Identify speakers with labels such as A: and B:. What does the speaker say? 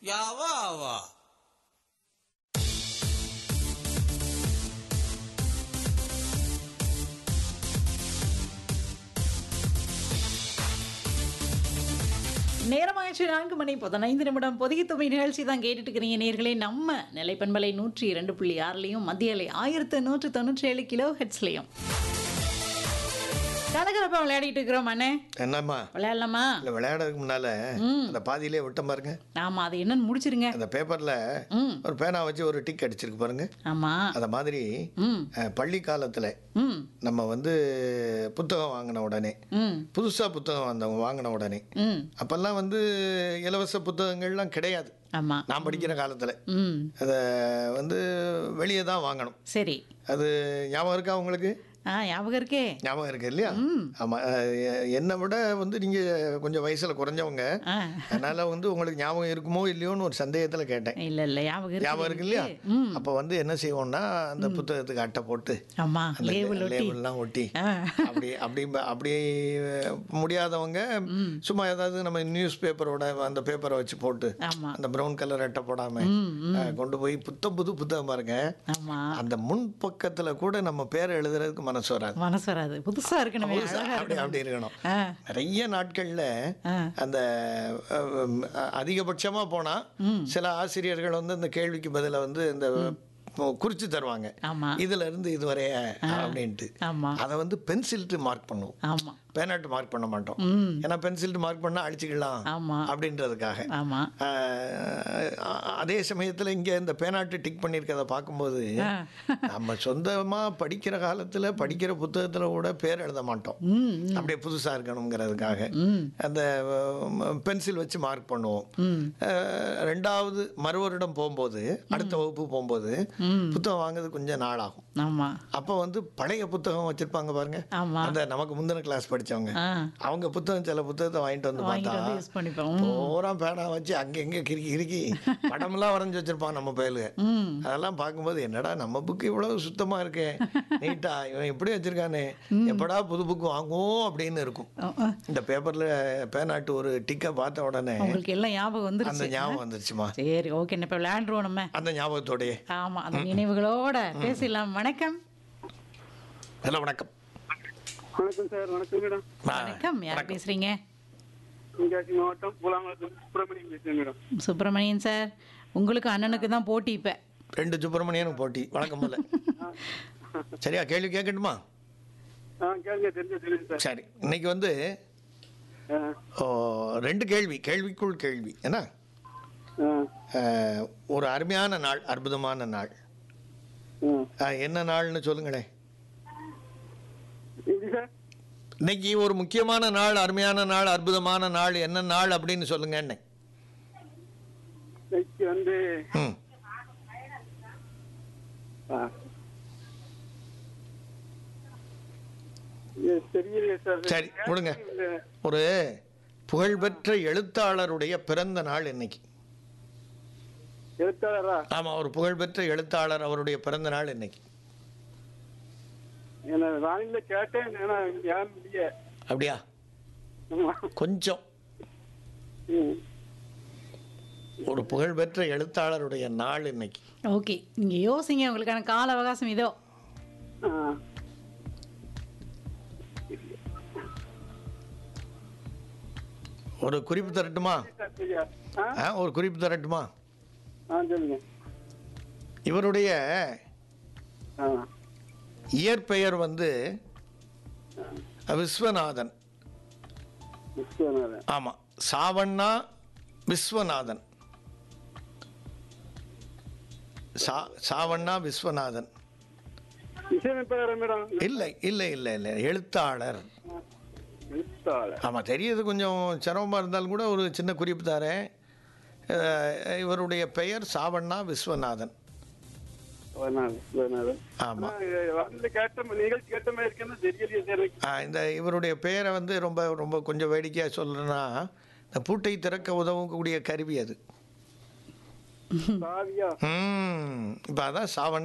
A: யாவா ஆவா
B: நேரமாயிடுச்சு நான்கு மணி பதினைந்து நிமிடம் பொதிகை தொகை நிகழ்ச்சி தான் கேட்டுட்டு இருக்கிறீங்க நேர்களே நம்ம நிலைப்பண்பலை நூற்றி இரண்டு புள்ளி ஆறுலையும் மத்திய அலை ஆயிரத்து நூற்று தொண்ணூற்றி ஏழு கிலோ ஹெட்ஸ்லையும் கலகலப்பா விளையாடிட்டு இருக்கிறோம் அண்ணே
C: என்னம்மா
B: விளையாடலாமா
C: இல்லை விளையாடுறதுக்கு முன்னால அந்த பாதியிலே விட்ட பாருங்க
B: ஆமா அது என்னன்னு முடிச்சிருங்க
C: அந்த பேப்பர்ல
B: ம்
C: ஒரு பேனா வச்சு ஒரு டிக் அடிச்சிருக்கு பாருங்க
B: ஆமா
C: அத மாதிரி
B: ம்
C: அஹ், பள்ளி காலத்துல
B: ம்
C: நம்ம வந்து புத்தகம் வாங்கின உடனே
B: ம்
C: புதுசா புத்தகம் வந்தவங்க வாங்கின உடனே
B: ம்
C: அப்பெல்லாம் வந்து இலவச புத்தகங்கள்லாம் கிடையாது
B: ஆமா
C: நான் படிக்கிற காலத்துல
B: ம்
C: அதை வந்து வெளியே தான் வாங்கணும்
B: சரி
C: அது ஞாபகம் இருக்கா உங்களுக்கு
B: ஆ ஞாபகம் இருக்கே
C: ஞாபகம் இருக்கு இல்லையா ஆமா அஹ், எ- என்னை விட வந்து நீங்க கொஞ்சம் வயசுல குறைஞ்சவங்க
B: ஆ
C: அதனால வந்து உங்களுக்கு ஞாபகம் இருக்குமோ இல்லையோன்னு ஒரு சந்தேகத்துல கேட்டேன்
B: இல்ல இல்ல ஞாபகம் இருக்கு
C: ஞாபகம் இருக்கு இல்லையா
B: ம்
C: அப்ப வந்து என்ன செய்வோம்னா அந்த புத்தகத்துக்கு அட்டை போட்டு
B: ஆமா
C: அந்த
B: லேபிள் ஒட்டி
C: லேபிள்லாம் ஒட்டி
B: ஆ
C: அப்படி அப்படி அப்படி முடியாதவங்க சும்மா ஏதாவது நம்ம நியூஸ் பேப்பரோட அந்த பேப்பரை வச்சு போட்டு
B: ஆமா
C: அந்த ப்ரௌன் கலர் அட்டை போடாம
B: ம் ம்
C: அஹ், கொண்டு போய் புத்தம் புது புத்தகம் பாருங்க
B: ஆமா
C: அந்த முன் பக்கத்துல கூட நம்ம பேர் எழுதுறதுக்கு மனசு வராது
B: மனசு வராது புதுசா இருக்கணுமே
C: புதுசா
B: அழகா
C: அப்படி
B: இருக்கணும்
C: அப்படி இருக்கணும்
B: ஆ
C: நிறைய நாட்கள்ல
B: ஆ
C: அந்த அஹ், அதிகபட்சமா போனா சில ஆசிரியர்கள் வந்து இந்த கேள்விக்கு பதிலா வந்து இந்த குறிச்சு தருவாங்க
B: ஆமா
C: இதுல இருந்து இதுவரைய அப்படின்ட்டு
B: ஆமா
C: அதை வந்து பென்சில்ட்டு மார்க் பண்ணுவோம்
B: ஆமா
C: பேனாட்டு மார்க் பண்ண மாட்டோம்
B: ம்
C: ஏன்னா பென்சில்ட்டு மார்க் பண்ணா அழிச்சுக்கலாம்
B: ஆமா
C: அப்படின்றதுக்காக
B: ஆமா
C: ஆஹ், அதே சமயத்துல இங்க இந்த பேனாட்டு டிக் பண்ணியிருக்கத பார்க்கும்போது
B: ஆ.
C: நம்ம சொந்தமா படிக்கிற காலத்துல படிக்கிற புத்தகத்துல கூட பேர் எழுத மாட்டோம்
B: ம்
C: அப்படியே புதுசா இருக்கணுங்கிறதுக்காக
B: ம்
C: அந்த பென்சில் வச்சு மார்க் பண்ணுவோம்
B: ம்
C: அஹ், ரெண்டாவது மறு வருடம் போகும்போது அடுத்த வகுப்பு போகும்போது
B: ம்
C: புத்தகம் வாங்குறது கொஞ்சம் நாள் ஆகும்
B: ஆமா
C: அப்போ வந்து பழைய புத்தகம் வச்சிருப்பாங்க பாருங்க
B: ஆமா
C: அந்த நமக்கு முந்தின கிளாஸ் படிச்சவங்க
B: ஆ
C: அவங்க புத்தகம் சில புத்தகத்தை வாங்கிட்டு வந்து
B: வாங்கிட்டு
C: பார்த்தா
B: வந்து யூஸ் பண்ணிப்போம்
C: பூரா பேனா வச்சு அங்க எங்க கிறுக்கி கிறுக்கி படமெல்லாம் வரைஞ்சி வச்சிருப்பான் நம்ம பயலுக
B: ம்
C: அதெல்லாம் பார்க்கும்போது என்னடா நம்ம புக்கு இவ்வளவு சுத்தமா இருக்கே நீட்டா இவன் எப்படி வச்சிருக்கானே எப்படா புது புக்கு வாங்குவோம் அப்படின்னு இருக்கும்
B: ஆ, ஆ.
C: இந்த பேப்பர்ல பேனாட்டு ஒரு டிக்கை பார்த்த உடனே
B: உங்களுக்கு எல்லாம் ஞாபகம்
C: அந்த
B: வந்துருச்சு
C: ஞாபகம் வந்துருச்சுமா
B: சரி ஓகே இப்ப விளையாண்டுருவோம் நம்ம
C: அந்த ஞாபகத்தோடயே
B: ஆமா அந்த நினைவுகளோட பேசலாம் வணக்கம்
C: ஹலோ வணக்கம்
D: வணக்கம் சார் வணக்கம் மேடம்
C: ஆ,
B: வணக்கம் யார் பேசுறீங்க
D: தென்காசி மாவட்டம் பூலாங்குளத்துல சுப்பிரமணியம் பேசுறேன் மேடம்
B: சுப்பிரமணியன் சார் உங்களுக்கு அண்ணனுக்கு தான் போட்டி இப்ப
C: ரெண்டு சுப்பிரமணியனும் போட்டி வழக்கம் போல சரியா கேள்வி கேட்கட்டுமா
D: ஆ கேளுங்க தெரிஞ்ச தெரியுது சார்
C: சரி இன்னைக்கு வந்து
D: ஆ,
C: ஓ, ரெண்டு கேள்வி கேள்விக்குள் கேள்வி என்ன
D: ஆ,
C: அஹ், ஒரு அருமையான நாள் அற்புதமான நாள்
D: ஆ.
C: அஹ், என்ன நாள்னு சொல்லுங்களேன்
D: எப்படி சார்
C: இன்னைக்கு ஒரு முக்கியமான நாள் அருமையான நாள் அற்புதமான நாள் என்ன நாள் அப்படின்னு சொல்லுங்க என்ன
D: இன்னைக்கு வந்து
C: ம்
D: ஆ. இது தெரியலையே சார்
C: சரி, விடுங்க. ஒரு புகழ்பெற்ற எழுத்தாளருடைய பிறந்த நாள் இன்னைக்கு
D: எழுத்தாளரா
C: ஆமாம் ஒரு புகழ்பெற்ற எழுத்தாளர் அவருடைய பிறந்த நாள் இன்னைக்கு
D: என்ன வானிலை கேட்டேன் ஏன்னா யாரும் இல்லையே
C: அப்படியா
D: ஆமா.
C: கொஞ்சம்
D: ம்.
C: ஒரு புகழ்பெற்ற எழுத்தாளருடைய நாள் இன்னைக்கு
B: ஓகே நீங்க யோசிங்க உங்களுக்கான கால அவகாசம் இதோ
D: ஆ.
C: ஒரு குறிப்பு தரட்டுமா
D: சார், சரியா? ஆ?
C: ஆ, ஒரு குறிப்பு தரட்டுமா
D: ஆ சொல்லுங்க
C: இவருடைய
D: ஆ
C: இயற்பெயர் வந்து விஸ்வநாதன்
D: விஸ்வநாதன்
C: ஆமாம் சாவண்ணா விஸ்வநாதன் சா சாவண்ணா விஸ்வநாதன்
D: இசையமைப்பாளர் மேடம்
C: இல்லை இல்லை இல்லை இல்லை எழுத்தாளர்
D: எழுத்தாளர்
C: ஆமாம் தெரியறது கொஞ்சம் சிரமமாக இருந்தாலும் கூட ஒரு சின்ன குறிப்பு தரேன் அஹ், இவருடைய பெயர் சாவண்ணா விஸ்வநாதன்
D: விஸ்வநாதன் விஸ்வநாதன்
C: ஆமாம்
D: வந்து கேட்ட நிகழ்ச்சி கேட்ட மாதிரி இருக்கேன்னு தெரியலையே சார் எனக்கு.
C: இந்த இவருடைய பெயரை வந்து ரொம்ப ரொம்ப கொஞ்சம் வேடிக்கையாக சொல்கிறேன்னா இந்த பூட்டை திறக்க உதவக்கூடிய கருவி அது
D: சாவியா
C: ம் இப்போ அதான் சாவண்ணா